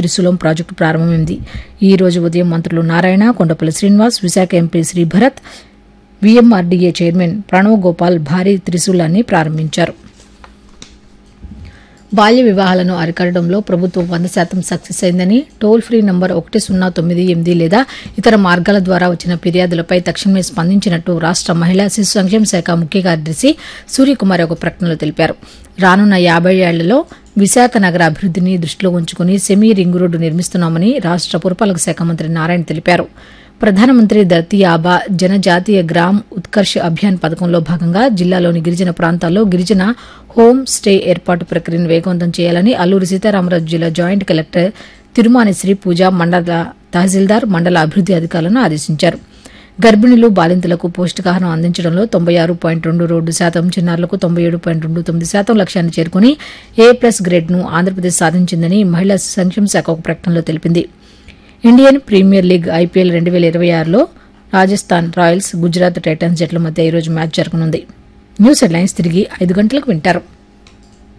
త్రిశూలం ప్రాజెక్టు ప్రారంభమైంది ఈ రోజు ఉదయం మంత్రులు Narayana Kondapalli Srinivas Visakha MP Sribharat VMRDA chairman Pranav Gopal భారీ త్రిశూలాన్ని ప్రారంభించారు బాల్య వివాహాలను అరికట్టడంలో ప్రభుత్వం వంద శాతం సక్సెస్ అయిందని టోల్ ఫ్రీ నంబర్ ఒకటి సున్నా తొమ్మిది ఎనిమిది లేదా ఇతర మార్గాల ద్వారా వచ్చిన ఫిర్యాదులపై తక్షణమే స్పందించినట్టు రాష్ట మహిళా శిశు సంక్షేమ శాఖ ముఖ్య కార్యదర్శి సూర్యకుమార్ ఒక ప్రకటనలో తెలిపారు రానున్న యాబై ఏళ్లలో విశాఖ నగర అభివృద్దిని దృష్టిలో ఉంచుకుని సెమీ రింగ్ రోడ్డు నిర్మిస్తున్నామని రాష్ట పురపాలక శాఖ మంత్రి నారాయణ తెలిపారు ప్రధానమంత్రి ధర్తీ ఆబా జనజాతీయ గ్రామ్ ఉత్కర్ష్ అభియాన్ పథకంలో భాగంగా జిల్లాలోని గిరిజన ప్రాంతాల్లో గిరిజన హోం స్టే ఏర్పాటు ప్రక్రియను వేగవంతం చేయాలని అల్లూరి సీతారామరాజు జిల్లా జాయింట్ కలెక్టర్ తిరుమాని శ్రీ పూజ మండల తహసీల్దార్ మండల అభివృద్ది అధికారులను ఆదేశించారు గర్భిణులు బాలింతలకు పౌష్టికాహారం అందించడంలో తొంభై ఆరు పాయింట్ రెండు రెండు శాతం చిన్నారులకు తొంభై ఏడు పాయింట్ రెండు తొమ్మిది శాతం లక్ష్యాన్ని చేరుకుని ఏ ప్లస్ గ్రేడ్ను ఆంధ్రప్రదేశ్ సాధించిందని మహిళా సంక్షేమ శాఖ ఒక ప్రకటనలో తెలిపింది ఇండియన్ ప్రీమియర్ లీగ్ ఐపీఎల్ రెండు వేల ఇరవై ఆరులో రాజస్థాన్ రాయల్స్ గుజరాత్ టైటన్స్ జట్ల మధ్య ఈరోజు మ్యాచ్ జరగనుంది న్యూస్ హెడ్లైన్స్ తిరిగి ఐదు గంటలకు వింటారు